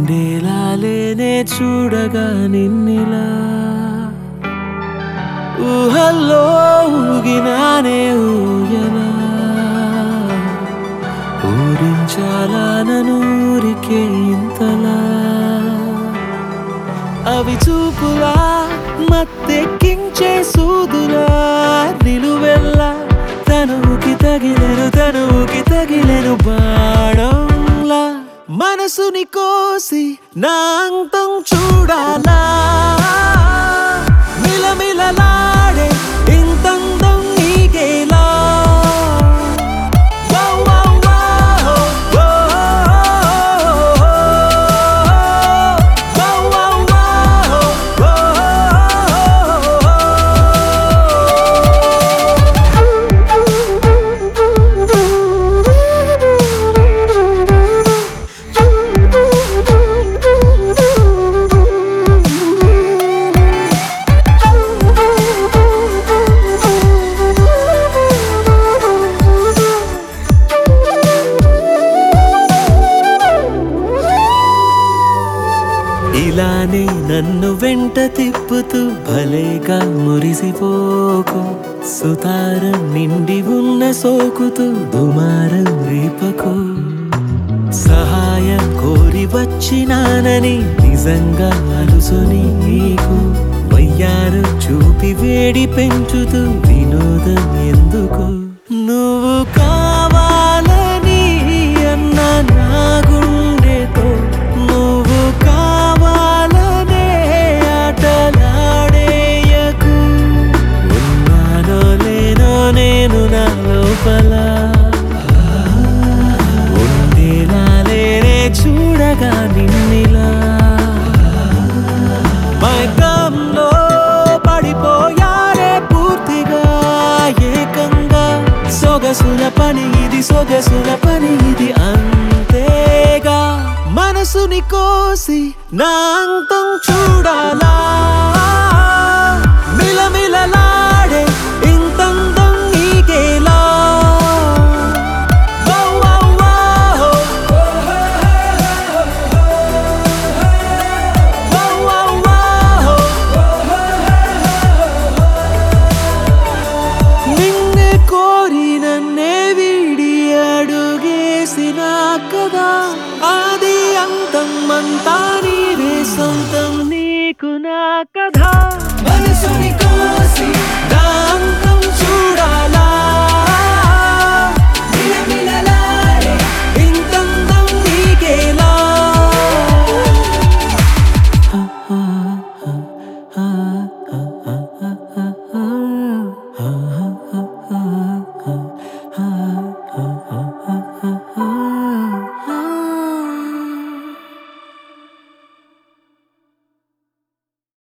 ఉండేలా లేనే చూడగా నిన్నిలా ఊహల్లో ఊగినానే ఊయలా ఊరించాలా ననూరికే ఇంతలా అవి చూపులా మత్తెక్కించే సూదులా నిలువెల్లా తనువుకి తగిలెను తనువుకి తగిలెను బాణంలా మనసుని కోసి నా అంతం చూడాలా మిలమిలలాడే ఇంతందం నీకేలా Wow, wow, wow, wow. Wow, wow, wow, ఇలానే నన్ను వెంట తిప్పుతూ భలేగా మురిసిపోకు సుతారం నిండి ఉన్న సోకుతూ దుమారం రేపకు సహాయం కోరి వచ్చినానని నిజంగా అలుసు నీకు వయ్యారు చూపి వేడి పెంచుతూ వినోదం ఎందుకు నువ్వు కావాలని అన్న నా గుండెతో నువ్వు కావాలనే ఆటలాడేయకు ఉన్నానో లేనో నేను నా లోపల ఉండేలా లేనే చూడగా నిన్నిలా మైకంలో పడిపోయారే పూర్తిగా ఏకంగా సొగసుల పని ఇది సొగసుల పని ఇది అంతేగా మనసుని కోసి నా అంతం చూడాలా మిలమిలలాడే ఇంతందం నీకేలా Wow, wow, wow. Wow, wow, wow. నిన్నే కోరి నన్నే వీడి అడుగేసిన కదా ఆది అంతం అంతా నీవే సొంతం నీకు నా కథ మనసుని